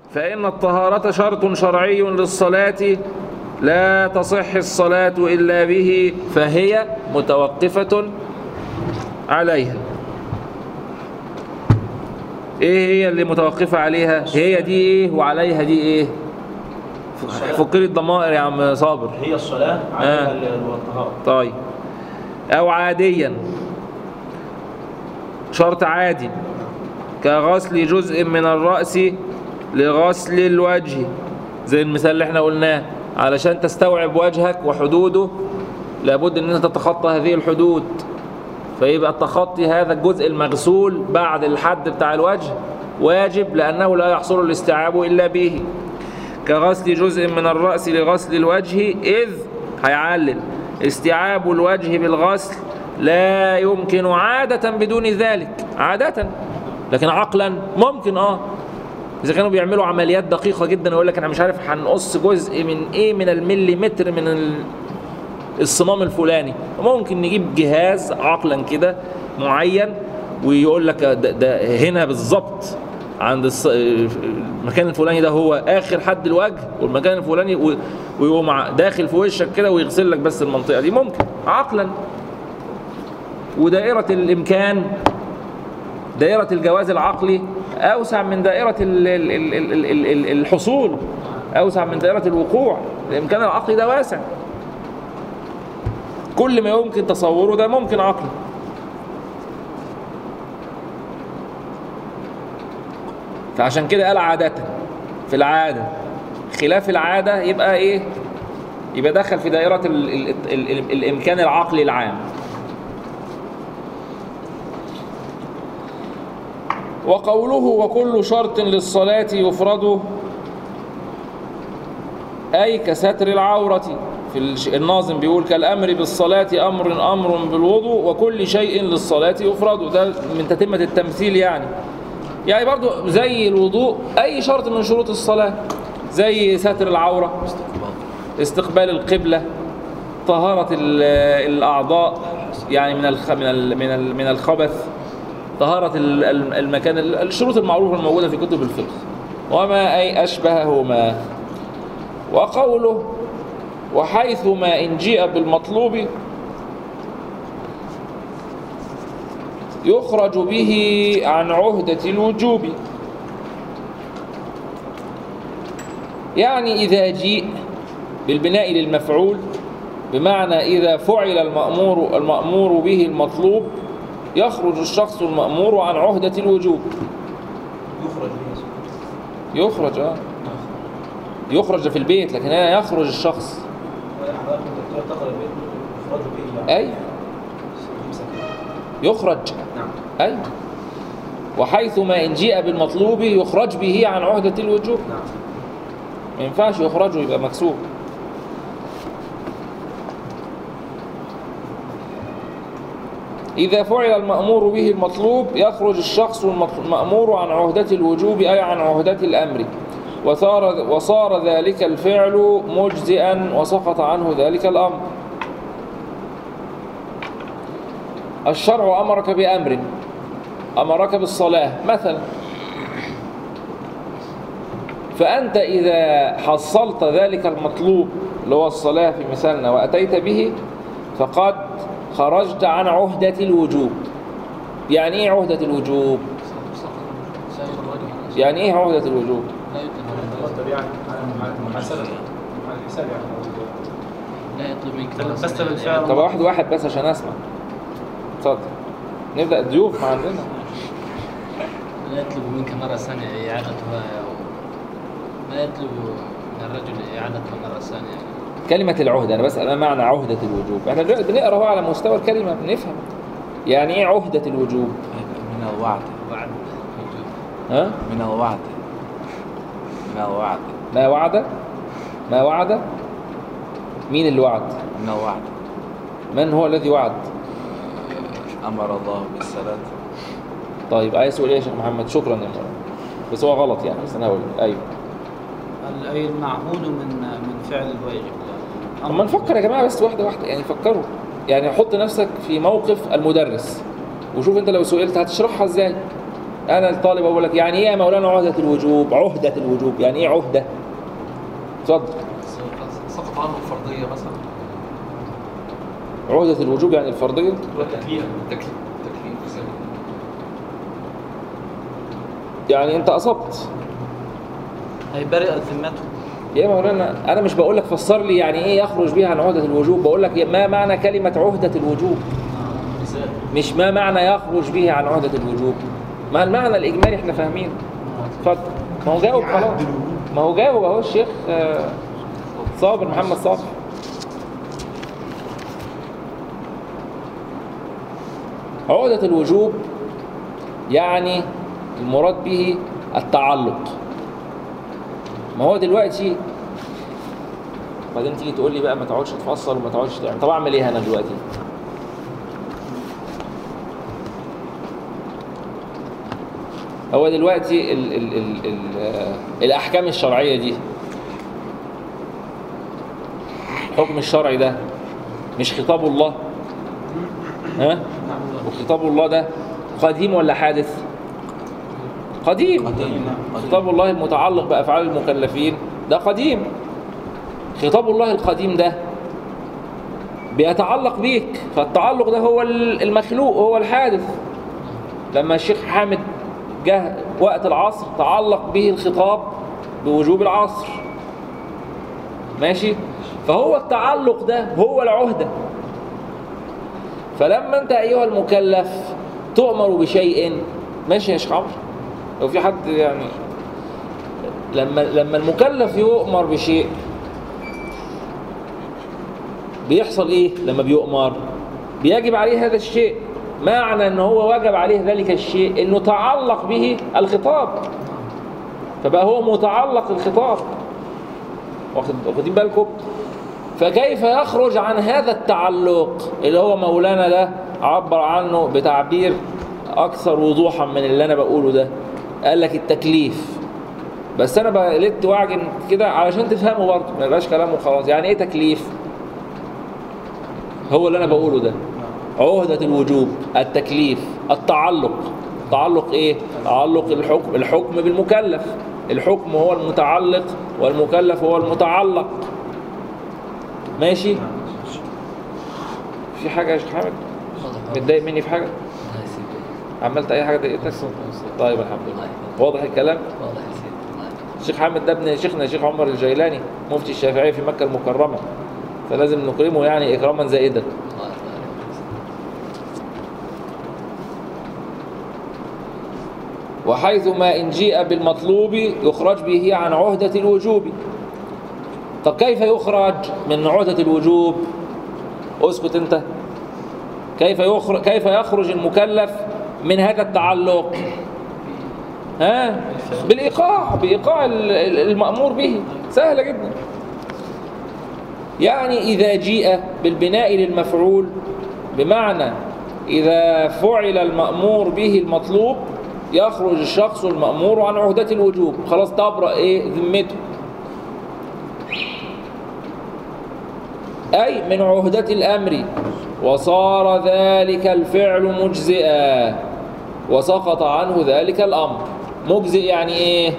فإن الطهارة شرط شرعي للصلاة لا تصح الصلاة إلا به فهي متوقفة عليها ايه هي اللي متوقفة عليها هي دي ايه وعليها دي ايه فكري الضمائر يا عم صابر هي الصلاة عليها الطهارة طيب او عاديا شرط عادي كغسل جزء من الرأس لغسل الوجه زي المثال اللي احنا قلناه علشان تستوعب وجهك وحدوده لابد ان انت تتخطى هذه الحدود فيبقى التخطي هذا الجزء المغسول بعد الحد بتاع الوجه واجب لأنه لا يحصل الاستيعاب إلا به كغسل جزء من الرأس لغسل الوجه إذ هيعلل استيعاب الوجه بالغسل لا يمكن عادة بدون ذلك عادة لكن عقلا ممكن اه إذا كانوا بيعملوا عمليات دقيقة جدا ويقول لك أنا مش عارف هنقص جزء من إيه من المليمتر من ال... الصمام الفلاني ممكن نجيب جهاز عقلا كده معين ويقول لك ده, ده هنا بالظبط عند الص... المكان الفلاني ده هو اخر حد الوجه والمكان الفلاني و... ويقوم ع- داخل في وشك كده ويغسل لك بس المنطقه دي ممكن عقلا ودائره الامكان دائره الجواز العقلي اوسع من دائره ال... ال... ال... ال... ال... ال... الحصول اوسع من دائره الوقوع الامكان العقلي ده واسع كل ما يمكن تصوره ده ممكن عقلا فعشان كده قال عادة في العادة خلاف العادة يبقى ايه يبقى دخل في دائرة ال ال ال ال الإمكان العقلي العام وقوله وكل شرط للصلاة يفرد أي كستر العورة في الش- الناظم بيقول كالأمر بالصلاة أمر أمر بالوضوء وكل شيء للصلاة يفرد ده من تتمة التمثيل يعني يعني برضو زي الوضوء أي شرط من شروط الصلاة زي ستر العورة استقبال القبلة طهارة ال- الأعضاء يعني من الخ من ال من ال من الخبث طهارة ال- ال- المكان ال- الشروط المعروفة الموجودة في كتب الفقه وما أي أشبههما وقوله وحيثما إن جيء بالمطلوب يخرج به عن عهدة الوجوب يعني إذا جيء بالبناء للمفعول بمعنى إذا فعل المأمور المأمور به المطلوب يخرج الشخص المأمور عن عهدة الوجوب يخرج به يخرج اه يخرج في البيت لكن هنا يخرج الشخص حضرتك كنت بتقول تخرج به يخرج به يعني أي يخرج نعم أي وحيثما إن جيء بالمطلوب يخرج به عن عهدة الوجوب نعم ما ينفعش يخرجه يبقى مكسور إذا فعل المأمور به المطلوب يخرج الشخص المط- المأمور عن عهدة الوجوب أي عن عهدة الأمر وصار, وصار ذلك الفعل مجزئا وسقط عنه ذلك الأمر الشرع أمرك بأمر أمرك بالصلاة مثلا فأنت إذا حصلت ذلك المطلوب اللي هو الصلاة في مثالنا وأتيت به فقد خرجت عن عهدة الوجوب يعني إيه عهدة الوجوب؟ يعني إيه عهدة الوجوب؟ ترتب يعني على حسب على الحساب يعني لا يطلب منك تلبست بالفعل طب واحد واحد بس عشان أسمع اتفضل نبدأ الضيوف مع عندنا لا يطلب منك مرة ثانية إعادتها لا يطلب من الرجل إعادتها مرة ثانية كلمة العهدة أنا بسأل ما معنى عهدة الوجوب احنا دلوقتي بنقرأ هو على مستوى الكلمة بنفهم يعني إيه عهدة الوجوب؟ من الوعد بعد وجود ها؟ من الوعد من الوعد ما وعد؟ ما وعد؟ مين اللي وعد؟ من الوعد من هو الذي وعد؟ أمر الله بالصلاة طيب عايز تقول ايه يا شيخ محمد شكرا يا مولانا بس هو غلط يعني بس انا هقول ايوه أي المعهود من من فعل الواجب طب ما نفكر يا جماعه بس واحده واحده يعني فكروا يعني حط نفسك في موقف المدرس وشوف انت لو سئلت هتشرحها ازاي انا الطالب اقول لك يعني ايه يا مولانا عهده الوجوب عهده الوجوب يعني ايه عهده اتفضل سقط عنه الفرضية مثلا عهده الوجوب يعني الفرضيه والتكليف تكليف تكليف زي يعني انت اصبت أي برئت ذمته يا مولانا انا مش بقول لك فسر لي يعني ايه يخرج بها عن عهده الوجوب بقول لك ما معنى كلمه عهده الوجوب مثال مش ما معنى يخرج به عن عهده الوجوب ما المعنى الاجمالي احنا فاهمينه اتفضل ما هو جاوب خلاص ما هو جاوب اهو الشيخ آه، صابر محمد صابر عقدة الوجوب يعني المراد به التعلق ما هو دلوقتي بعدين تيجي تقول لي بقى ما تقعدش تفصل وما تقعدش تعمل طب اعمل ايه انا دلوقتي هو دلوقتي ال ال ال ال الاحكام الشرعيه دي الحكم الشرعي ده مش خطاب الله ها وخطاب الله ده قديم ولا حادث قديم قديم خطاب الله المتعلق بافعال المكلفين ده قديم خطاب الله القديم ده بيتعلق بيك فالتعلق ده هو المخلوق هو الحادث لما الشيخ حامد جه وقت العصر تعلق به الخطاب بوجوب العصر ماشي فهو التعلق ده هو العهدة فلما انت ايها المكلف تؤمر بشيء ماشي يا شيخ عمرو لو في حد يعني لما لما المكلف يؤمر بشيء بيحصل ايه لما بيؤمر بيجب عليه هذا الشيء معنى ان هو وجب عليه ذلك الشيء انه تعلق به الخطاب فبقى هو متعلق الخطاب واخد- واخدين بالكم فكيف يخرج عن هذا التعلق اللي هو مولانا ده عبر عنه بتعبير اكثر وضوحا من اللي انا بقوله ده قال لك التكليف بس انا بقلت واعجن كده علشان تفهموا برضه ما يبقاش كلام وخلاص يعني ايه تكليف هو اللي انا بقوله ده عهدة الوجوب التكليف التعلق تعلق ايه تعلق الحكم الحكم بالمكلف الحكم هو المتعلق والمكلف هو المتعلق ماشي في حاجه يا شيخ حامد متضايق مني في حاجه الله يسيبك عملت اي حاجه ضايقتك طيب الحمد لله واضح الكلام واضح يا سيدي الله يسيبك. الشيخ حامد ده ابن شيخنا الشيخ عمر الجيلاني مفتي الشافعيه في مكه المكرمه فلازم نكرمه يعني اكراما زائدا الله يبارك فيك. وحيث ما إن جيء بالمطلوب يخرج به عن عهدة الوجوب طب كيف يخرج من عهدة الوجوب اسكت انت كيف يخرج كيف يخرج المكلف من هذا التعلق ها بالإيقاع بإيقاع ال- ال- المأمور به سهلة جدا يعني إذا جيء بالبناء للمفعول بمعنى إذا فعل المأمور به المطلوب يخرج الشخص المأمور عن عهدة الوجوب خلاص تبرأ إيه ذمته أي من عهدة الأمر وصار ذلك الفعل مجزئا وسقط عنه ذلك الأمر مجزئ يعني إيه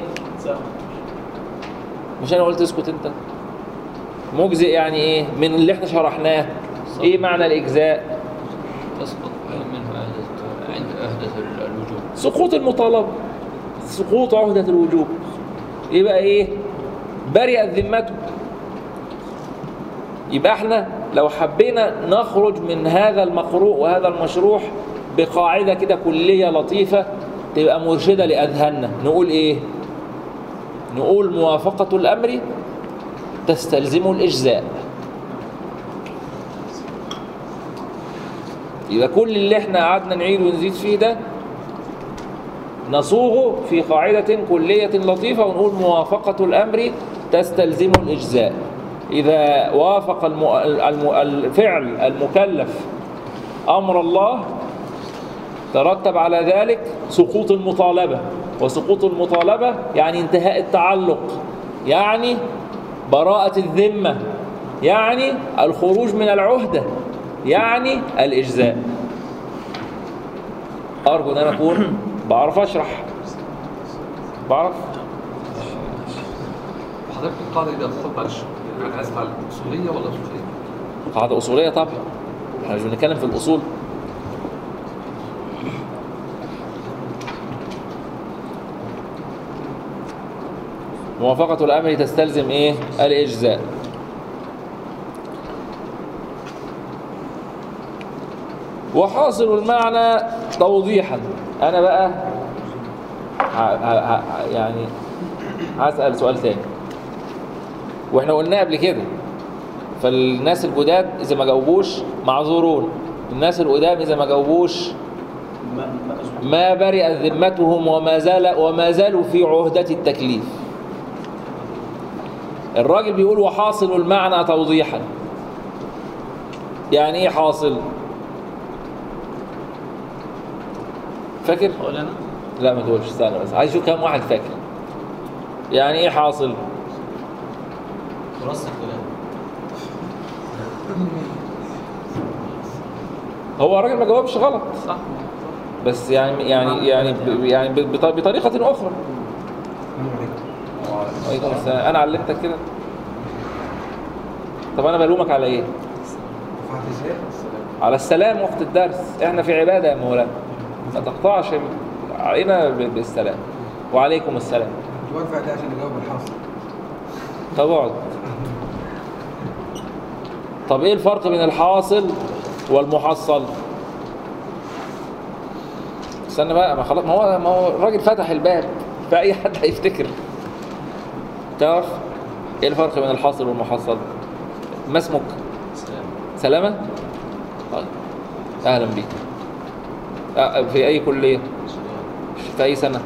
مش أنا قلت اسكت أنت مجزئ يعني إيه من اللي احنا شرحناه إيه معنى الإجزاء تسقط منه عهدة عند عهدة ال- الوجوب سقوط المطالبة سقوط عهدة الوجوب يبقى ايه برئت ذمته يبقى احنا لو حبينا نخرج من هذا المقروء وهذا المشروح بقاعدة كده كلية لطيفة تبقى مرشدة لأذهاننا نقول ايه نقول موافقة الأمر تستلزم الإجزاء يبقى كل اللي احنا قعدنا نعيد ونزيد فيه ده نصوغه في قاعدة كلية لطيفة ونقول موافقة الأمر تستلزم الإجزاء إذا وافق الم... الم... الفعل المكلف أمر الله ترتب على ذلك سقوط المطالبة وسقوط المطالبة يعني انتهاء التعلق يعني براءة الذمة يعني الخروج من العهدة يعني الإجزاء أرجو أن أنا أكون بعرف اشرح بعرف وحضرتك القاعده دي تدخل معلش يعني عايز تعلم اصوليه ولا فقهيه؟ قاعدة أصولية طبعا احنا مش بنتكلم في الأصول موافقة الأمر تستلزم إيه؟ الإجزاء وحاصل المعنى توضيحا أنا بقى ه- ه- ه- يعني هسأل سؤال تاني واحنا قلناه قبل كده فالناس الجداد اذا ما جاوبوش معذورون الناس القدام اذا ما جاوبوش ما برئت ذمتهم وما زال وما زالوا في عهدة التكليف الراجل بيقول وحاصل المعنى توضيحا يعني ايه حاصل فاكر أقول أنا لا ما تقولش استنى بس عايز اشوف كام واحد فاكر يعني ايه حاصل خلاص الكلام هو الراجل ما جاوبش غلط صح بس يعني يعني يعني ب- يعني ب- بط- بطريقة أخرى وعليكم السلام أنا علمتك كده طب أنا بلومك على إيه؟ على السلام وقت الدرس إحنا في عبادة يا مولانا ما تقطعش علينا ب- بالسلام وعليكم السلام واقفة ده عشان نجاوب الحاصل طب اقعد طب ايه الفرق بين الحاصل والمحصل استنى بقى ما خلاص ما هو ما هو الراجل فتح الباب فاي حد هيفتكر تعرف ايه الفرق بين الحاصل والمحصل ما اسمك سلام سلامة طيب اهلا بيك أه، في اي كلية في اي سنة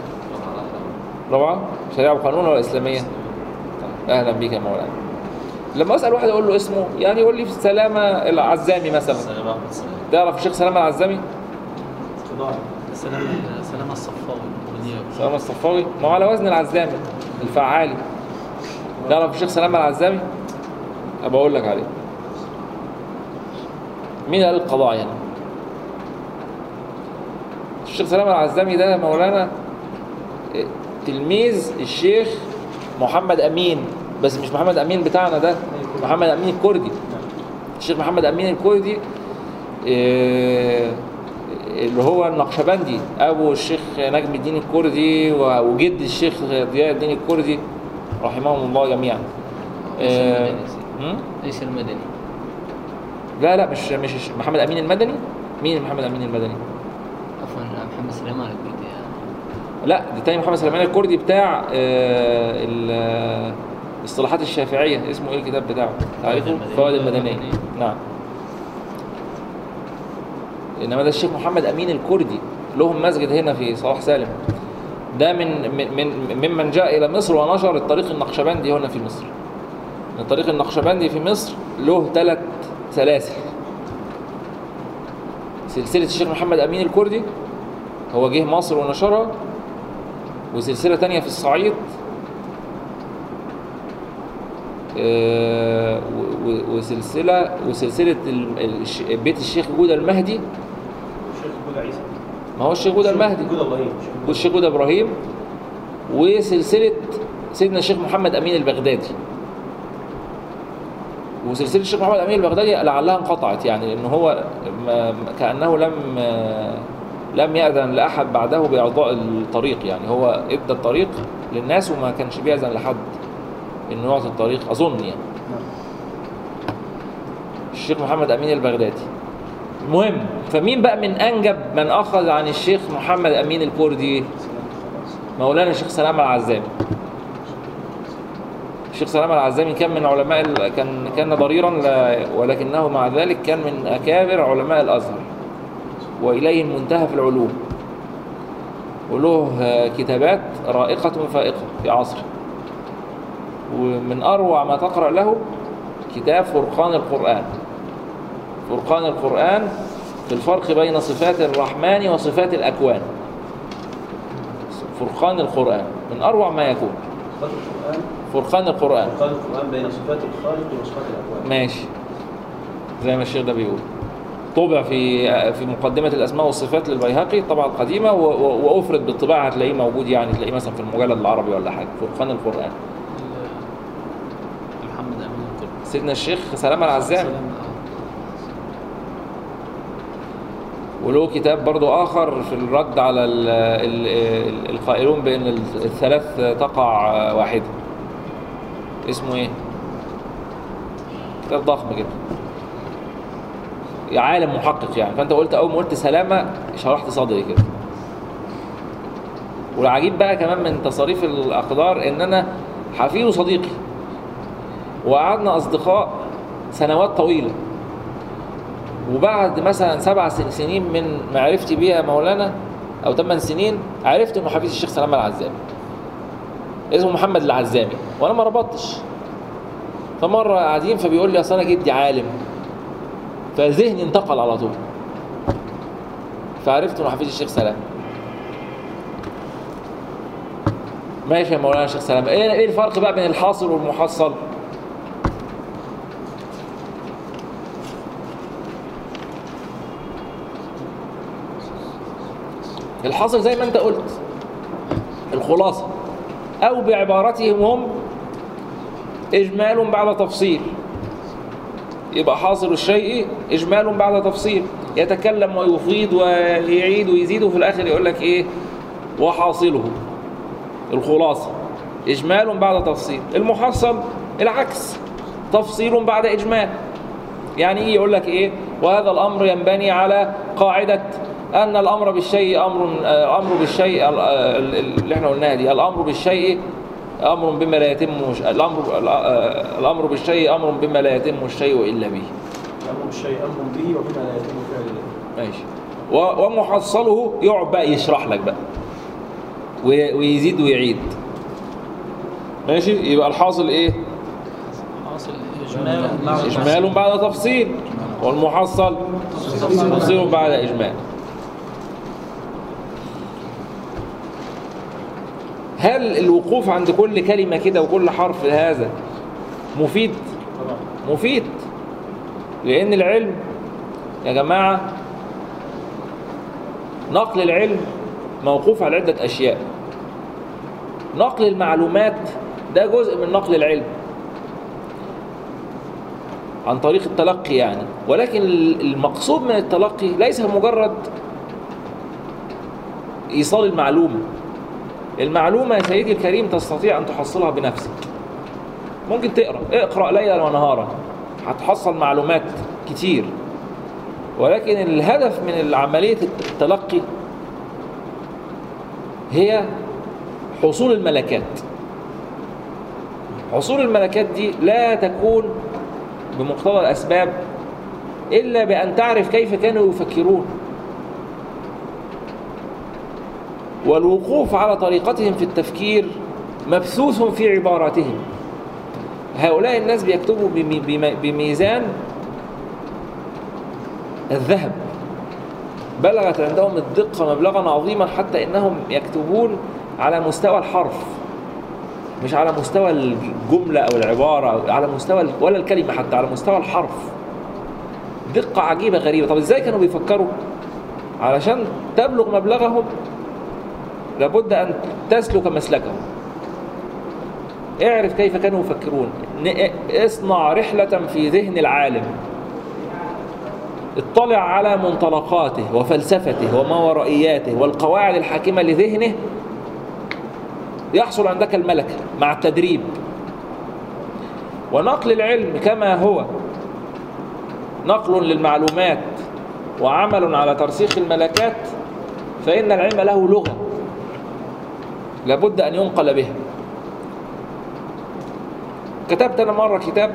رابعة شريعة وقانون ولا اسلامية طيب، اهلا بيك يا مولانا لما اسال واحد اقول له اسمه يعني يقول لي في سلامه العزامي مثلا سلام احمد سلام تعرف الشيخ سلامه العزامي سلام سلام الصفاوي والنيابي سلامه الصفاوي ما هو على وزن العزامي الفعالي تعرف الشيخ سلامه العزامي ابقى اقول لك عليه مين قال القضاء يعني الشيخ سلامه العزامي ده مولانا إيه، تلميذ الشيخ محمد امين بس مش محمد امين بتاعنا ده محمد امين الكردي الشيخ محمد امين الكردي إيه، اللي هو النقشبندي ابو الشيخ نجم الدين الكردي و- وجد الشيخ ضياء الدين الكردي رحمهم الله جميعا إيه، هم؟ ايش المدني لا لا مش مش محمد امين المدني مين محمد امين المدني عفوا محمد سليمان الكردي يعني. لا ده تاني محمد سليمان الكردي بتاع آه، ال- الاصطلاحات الشافعيه اسمه ايه الكتاب بتاعه تعرفه المدنية. فوائد المدنيه المدنية. نعم انما ده الشيخ محمد امين الكردي لهم مسجد هنا في صلاح سالم ده من من من- ممن جاء الى مصر ونشر الطريق النقشبندي هنا في مصر الطريق النقشبندي في مصر له ثلاث سلاسل سلسله الشيخ محمد امين الكردي هو جه مصر ونشرها وسلسلة تانية في الصعيد آه، و- و- وسلسلة وسلسلة ال- الش- بيت الشيخ جودة المهدي الشيخ جودة عيسى ما هو الشيخ جودة المهدي جودة ابراهيم والشيخ جودة إبراهيم وسلسلة سيدنا الشيخ محمد أمين البغدادي وسلسلة الشيخ محمد أمين البغدادي لعلها انقطعت يعني لأن هو ما- كأنه لم لم يأذن لأحد بعده بإعضاء الطريق يعني هو ادى الطريق للناس وما كانش بيأذن لحد إنه يعطي الطريق أظن يعني الشيخ محمد أمين البغدادي المهم فمين بقى من أنجب من أخذ عن الشيخ محمد أمين الكردي مولانا الشيخ سلام العزامي الشيخ سلام العزامي كان من علماء ال- كان كان ضريرا لا- ولكنه مع ذلك كان من أكابر علماء الأزهر وإليه المنتهى في العلوم وله آه، كتابات رائقة فائقة في عصره ومن أروع ما تقرأ له كتاب فرقان القرآن فرقان القرآن في الفرق بين صفات الرحمن وصفات الأكوان فرقان القرآن من أروع ما يكون صفات القرآن فرقان القرآن قال القرآن بين صفات الخالق وصفات الأكوان ماشي زي ما الشيخ ده بيقول طبع في في مقدمة الأسماء والصفات للبيهقي الطبعة القديمة و- و- وأفرد بالطباعة هتلاقيه موجود يعني تلاقيه مثلا في المجلد العربي ولا حاجة فرقان القرآن ال- محمد امين القرطبي سيدنا الشيخ سلام العزام سلام، آه. وله كتاب برضو آخر في الرد على ال ال ال القائلون بأن الثلاث تقع واحدة اسمه إيه؟ كتاب ضخم كده يا عالم محقق يعني فأنت قلت أول ما قلت سلامة شرحت صدري كده والعجيب بقى كمان من تصاريف الأقدار إن أنا حفيده صديقي وقعدنا أصدقاء سنوات طويلة وبعد مثلا سبع سن- سنين من معرفتي بيها مولانا او ثمان سنين عرفت انه حفيد الشيخ سلام العزامي اسمه محمد العزامي وانا ما ربطتش فمره قاعدين فبيقول لي اصل انا جدي عالم فذهني انتقل على طول فعرفت انه حفيد الشيخ سلام ماشي يا مولانا الشيخ سلام ايه ايه الفرق بقى بين الحاصل والمحصل الحاصل زي ما انت قلت الخلاصة أو بعبارتهم هم إجمال بعد تفصيل يبقى حاصل الشيء إجمال بعد تفصيل يتكلم ويفيض ويعيد ويزيد وفي الآخر يقول لك إيه وحاصله الخلاصة إجمال بعد تفصيل المحصل العكس تفصيل بعد إجمال يعني ايه يقول لك ايه وهذا الامر ينبني على قاعده ان الامر بالشيء امر آه، امر بالشيء ال- آه، ال- اللي احنا قلناها دي الامر بالشيء امر بما لا يتم الامر آه، الامر بالشيء امر بما لا يتم الشيء الا به امر بالشيء امر به وبما لا يتم فعله ماشي و- ومحصله يقعد بقى يشرح لك بقى وي- ويزيد ويعيد ماشي يبقى الحاصل ايه حاصل اجمال بعد اجمال بعد تفصيل والمحصل تفصيل بعد اجمال هل الوقوف عند كل كلمه كده وكل حرف هذا مفيد مفيد لان العلم يا جماعه نقل العلم موقوف على عده اشياء نقل المعلومات ده جزء من نقل العلم عن طريق التلقي يعني ولكن المقصود من التلقي ليس مجرد ايصال المعلومه المعلومه يا سيدي الكريم تستطيع ان تحصلها بنفسك ممكن تقرا اقرا ليلا ونهارا هتحصل معلومات كتير ولكن الهدف من عمليه التلقي هي حصول الملكات حصول الملكات دي لا تكون بمقتضى الأسباب إلا بأن تعرف كيف كانوا يفكرون والوقوف على طريقتهم في التفكير مبثوث في عباراتهم هؤلاء الناس بيكتبوا بمي- بم- بميزان الذهب بلغت عندهم الدقة مبلغا عظيما حتى إنهم يكتبون على مستوى الحرف مش على مستوى الجملة أو العبارة أو على مستوى ال- ولا الكلمة حتى على مستوى الحرف دقة عجيبة غريبة طب إزاي كانوا بيفكروا علشان تبلغ مبلغهم لابد أن تسلك مسلكهم اعرف كيف كانوا يفكرون ن- اصنع رحلة في ذهن العالم اطلع على منطلقاته وفلسفته وماورائياته والقواعد الحاكمة لذهنه يحصل عندك الملكة مع التدريب ونقل العلم كما هو نقل للمعلومات وعمل على ترسيخ الملكات فإن العلم له لغة لابد أن ينقل بها كتبت أنا مرة كتاب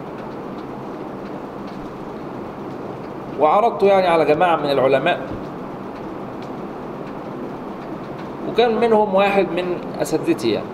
وعرضته يعني على جماعة من العلماء وكان منهم واحد من اساتذتي يعني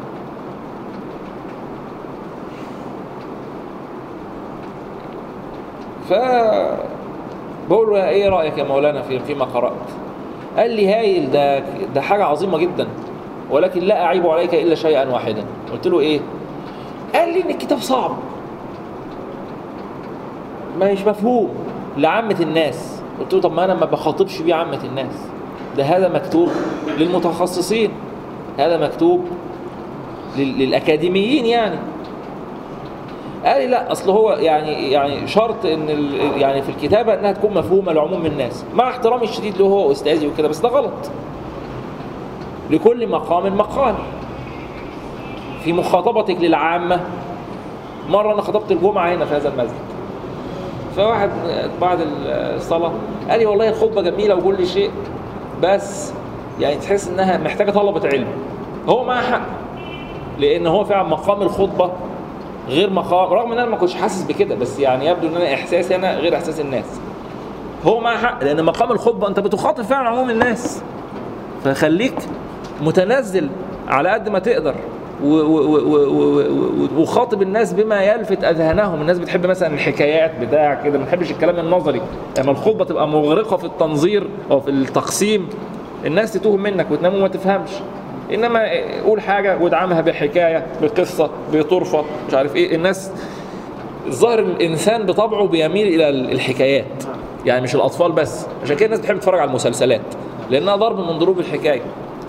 ف بقول له ايه رايك يا مولانا في فيما قرات قال لي هايل ده ده حاجه عظيمه جدا ولكن لا اعيب عليك الا شيئا واحدا قلت له ايه قال لي ان الكتاب صعب مش مفهوم لعامه الناس قلت له طب ما انا ما بخاطبش بيه عامه الناس ده هذا مكتوب للمتخصصين هذا مكتوب لل- للاكاديميين يعني قال لي لا اصل هو يعني يعني شرط ان ال- يعني في الكتابه انها تكون مفهومه لعموم الناس مع احترامي الشديد له هو استاذي وكده بس ده غلط لكل مقام مقال في مخاطبتك للعامه مره انا خطبت الجمعه هنا في هذا المسجد فواحد بعد الصلاه قال لي والله الخطبه جميله وكل شيء بس يعني تحس انها محتاجه طلبه علم هو معاه حق لان هو فعلا مقام الخطبه غير مقام رغم ان انا ما كنتش حاسس بكده بس يعني يبدو ان انا احساسي انا غير احساس الناس هو معاه حق لان مقام الخطبه انت بتخاطب فعلا عموم الناس فخليك متنزل على قد ما تقدر و- و- و- و- و- و- وخاطب الناس بما يلفت اذهانهم الناس بتحب مثلا الحكايات بتاع كده ما بتحبش الكلام النظري لما الخطبه تبقى مغرقه في التنظير او في التقسيم الناس تتوه منك وتنام وما تفهمش انما قول حاجه وادعمها بحكايه بقصه بطرفه مش عارف ايه الناس الظاهر الانسان بطبعه بيميل الى الحكايات يعني مش الاطفال بس عشان كده الناس بتحب تتفرج على المسلسلات لانها ضرب من ضروب الحكايه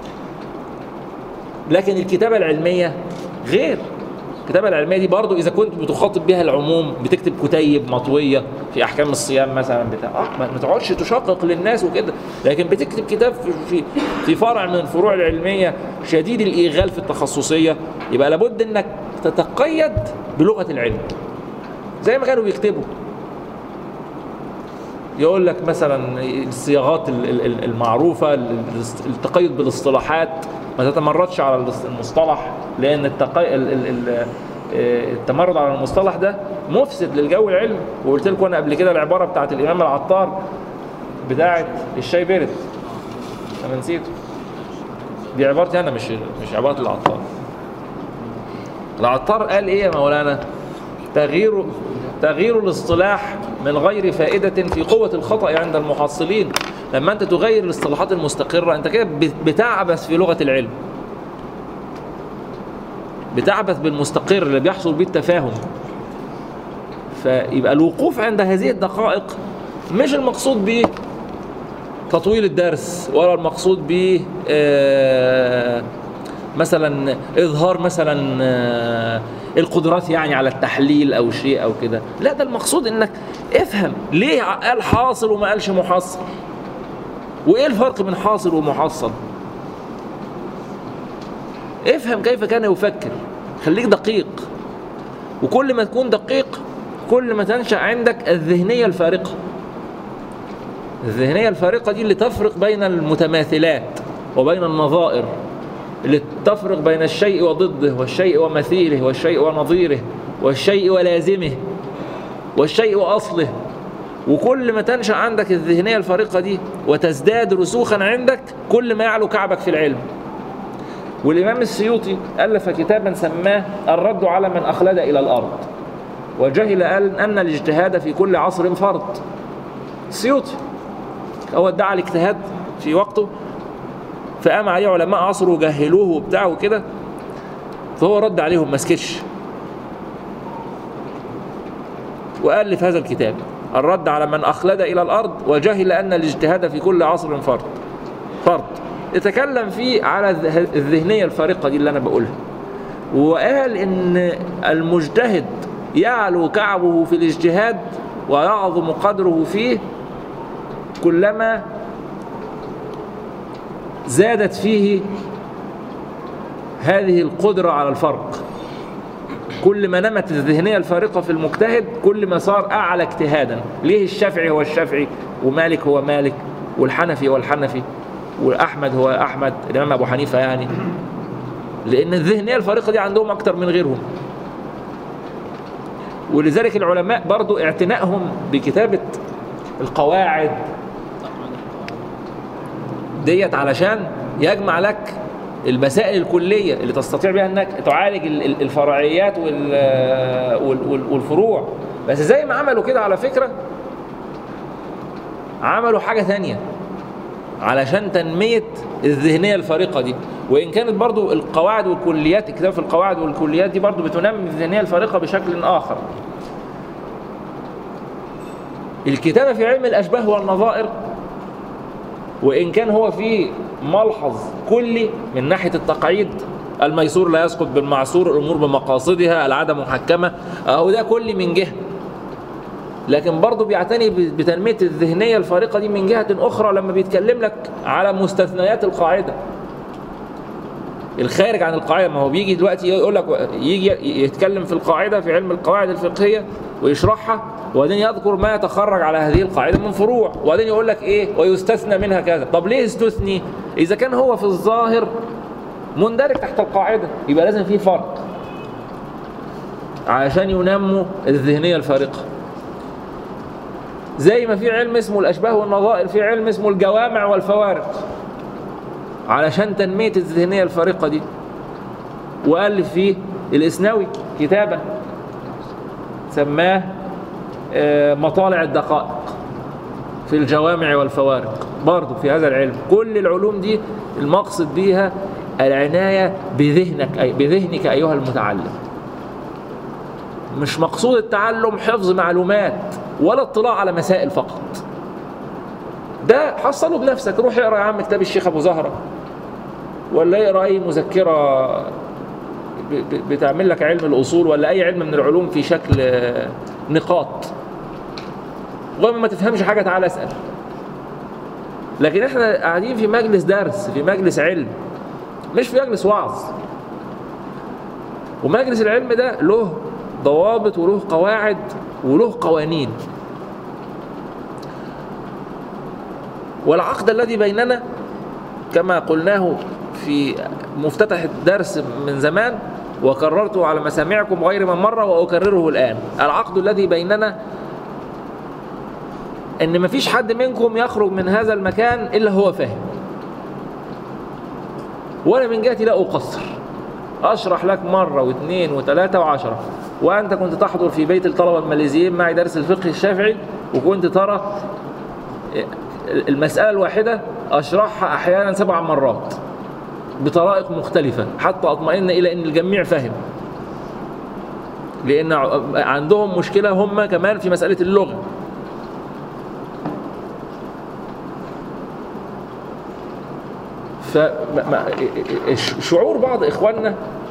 لكن الكتابه العلميه غير الكتابه العلميه دي برضو اذا كنت بتخاطب بها العموم بتكتب كتيب مطويه في احكام الصيام مثلا بتاع اه ما ما تقعدش تشقق للناس وكده لكن بتكتب كتاب في في في فرع من الفروع العلميه شديد الايغال في التخصصيه يبقى لابد انك تتقيد بلغه العلم زي ما كانوا بيكتبوا يقول لك مثلا الصياغات ال- ال- ال- المعروفة ال- التقيد بالاصطلاحات ما تتمردش على الاص- المصطلح لأن التقي... ال- ال- ال- آه، التمرد على المصطلح ده مفسد للجو العلمي وقلت لكم أنا قبل كده العبارة بتاعت الإمام العطار بتاعت الشاي بارد أنا نسيته دي عبارتي أنا مش مش عبارة العطار العطار قال إيه يا مولانا تغيير تغيير الاصطلاح من غير فائدة في قوة الخطأ عند المحصلين لما أنت تغير الاصطلاحات المستقرة أنت كده بت- بتعبث في لغة العلم بتعبث بالمستقر اللي بيحصل بيه التفاهم فيبقى الوقوف عند هذه الدقائق مش المقصود به تطويل الدرس ولا المقصود به آه، مثلا اظهار مثلا آه، القدرات يعني على التحليل او شيء او كده لا ده المقصود انك افهم ليه قال حاصل وما قالش محصل وايه الفرق بين حاصل ومحصل افهم كيف كان يفكر خليك دقيق وكل ما تكون دقيق كل ما تنشأ عندك الذهنية الفارقة الذهنية الفارقة دي اللي تفرق بين المتماثلات وبين النظائر اللي تفرق بين الشيء وضده والشيء ومثيله والشيء ونظيره والشيء ولازمه والشيء وأصله وكل ما تنشأ عندك الذهنية الفارقة دي وتزداد رسوخا عندك كل ما يعلو كعبك في العلم والإمام السيوطي ألف كتابا سماه الرد على من أخلد إلى الأرض وجهل قال أن الاجتهاد في كل عصر فرض السيوطي هو ادعى الاجتهاد في وقته فقام عليه علماء عصره وجهلوه وبتاع وكده فهو رد عليهم ما سكتش وألف هذا الكتاب الرد على من أخلد إلى الأرض وجهل أن الاجتهاد في كل عصر فرض فرض اتكلم فيه على الذه- الذهنية الفارقة دي اللي أنا بقولها وقال إن المجتهد يعلو كعبه في الاجتهاد ويعظم قدره فيه كلما زادت فيه هذه القدرة على الفرق كل ما نمت الذهنية الفارقة في المجتهد كل ما صار أعلى اجتهادا ليه الشافعي هو الشافعي ومالك هو مالك والحنفي هو الحنفي وأحمد هو أحمد الإمام أبو حنيفة يعني لأن الذهنية الفارقة دي عندهم أكتر من غيرهم ولذلك العلماء برضو اعتنائهم بكتابة القواعد ديت علشان يجمع لك المسائل الكليه اللي تستطيع بها انك تعالج ال- ال- الفرعيات وال- وال- وال- والفروع بس زي ما عملوا كده على فكره عملوا حاجه ثانيه علشان تنميه الذهنيه الفارقه دي وان كانت برضو القواعد والكليات الكتاب في القواعد والكليات دي برضو بتنمي الذهنيه الفارقه بشكل اخر الكتابة في علم الأشباه والنظائر وإن كان هو فيه ملحظ كلي من ناحية التقعيد الميسور لا يسقط بالمعسور الأمور بمقاصدها العادة محكمة أهو ده كلي من جهة لكن برضه بيعتني ب- بتنمية الذهنية الفارقة دي من جهة أخرى لما بيتكلم لك على مستثنيات القاعدة الخارج عن القاعدة ما هو بيجي دلوقتي يقول لك يجي يتكلم في القاعدة في علم القواعد الفقهية ويشرحها وبعدين يذكر ما يتخرج على هذه القاعدة من فروع وبعدين يقول لك ايه ويستثنى منها كذا طب ليه استثني إذا كان هو في الظاهر مندرج تحت القاعدة يبقى لازم في فرق عشان ينموا الذهنية الفارقة زي ما في علم اسمه الأشباه والنظائر في علم اسمه الجوامع والفوارق علشان تنمية الذهنية الفارقة دي وألف فيه الإسنوي كتابا سماه آه، مطالع الدقائق في الجوامع والفوارق برضه في هذا العلم كل العلوم دي المقصد بيها العناية بذهنك أي بذهنك أيها المتعلم مش مقصود التعلم حفظ معلومات ولا اطلاع على مسائل فقط ده حصله بنفسك روح اقرا يا عم كتاب الشيخ ابو زهره ولا اقرا اي مذكره ب- ب- بتعمل لك علم الاصول ولا اي علم من العلوم في شكل آه، نقاط وما ما تفهمش حاجه تعالى اسال لكن احنا قاعدين في مجلس درس في مجلس علم مش في مجلس وعظ ومجلس العلم ده له ضوابط وله قواعد وله قوانين والعقد الذي بيننا كما قلناه في مفتتح الدرس من زمان وكررته على مسامعكم غير من مرة وأكرره الآن العقد الذي بيننا ان مفيش حد منكم يخرج من هذا المكان الا هو فاهم وانا من جهتي لا اقصر اشرح لك مره واثنين وثلاثه وعشره وانت كنت تحضر في بيت الطلبه الماليزيين معي درس الفقه الشافعي وكنت ترى المساله الواحده اشرحها احيانا سبع مرات بطرائق مختلفه حتى اطمئن الى ان الجميع فهم لان عندهم مشكله هم كمان في مساله اللغه فشعور بعض اخواننا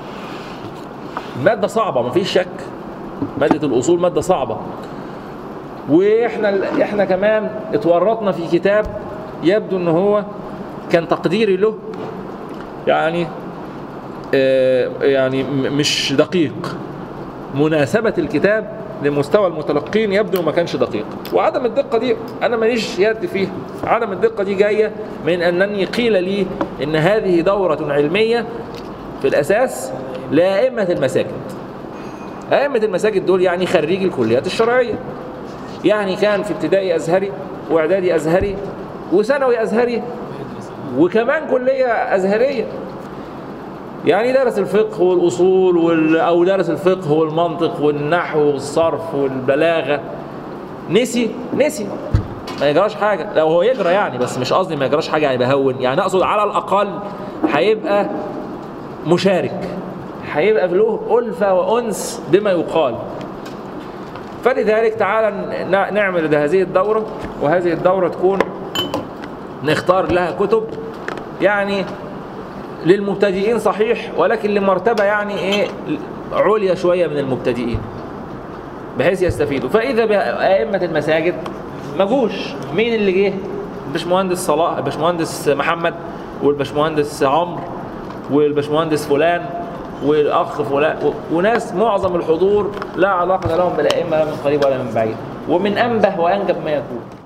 ماده صعبه مفيش شك ماده الاصول ماده صعبه واحنا احنا كمان اتورطنا في كتاب يبدو ان هو كان تقديري له يعني آه يعني م- مش دقيق مناسبة الكتاب لمستوى المتلقين يبدو ما كانش دقيق وعدم الدقة دي أنا ماليش يد فيها عدم الدقة دي جاية من أنني قيل لي إن هذه دورة علمية في الأساس لأئمة المساجد أئمة المساجد دول يعني خريج الكليات الشرعية يعني كان في ابتدائي أزهري وإعدادي أزهري وثانوي أزهري وكمان كلية أزهرية يعني درس الفقه والأصول وال... أو درس الفقه والمنطق والنحو والصرف والبلاغة نسي نسي ما يجراش حاجة لو هو يجرى يعني بس مش قصدي ما يجراش حاجة يعني بهون يعني أقصد على الأقل هيبقى مشارك هيبقى له ألفة وأنس بما يقال فلذلك تعالى ن- نعمل هذه الدورة وهذه الدورة تكون نختار لها كتب يعني للمبتدئين صحيح ولكن لمرتبة يعني ايه عليا شوية من المبتدئين بحيث يستفيدوا فإذا بأئمة المساجد ما جوش مين اللي جه الباشمهندس صلاح الباشمهندس محمد والباشمهندس عمرو والباشمهندس فلان والاخ فلان و- وناس معظم الحضور لا علاقه لهم بالائمه لا من قريب ولا من بعيد ومن انبه وانجب ما يكون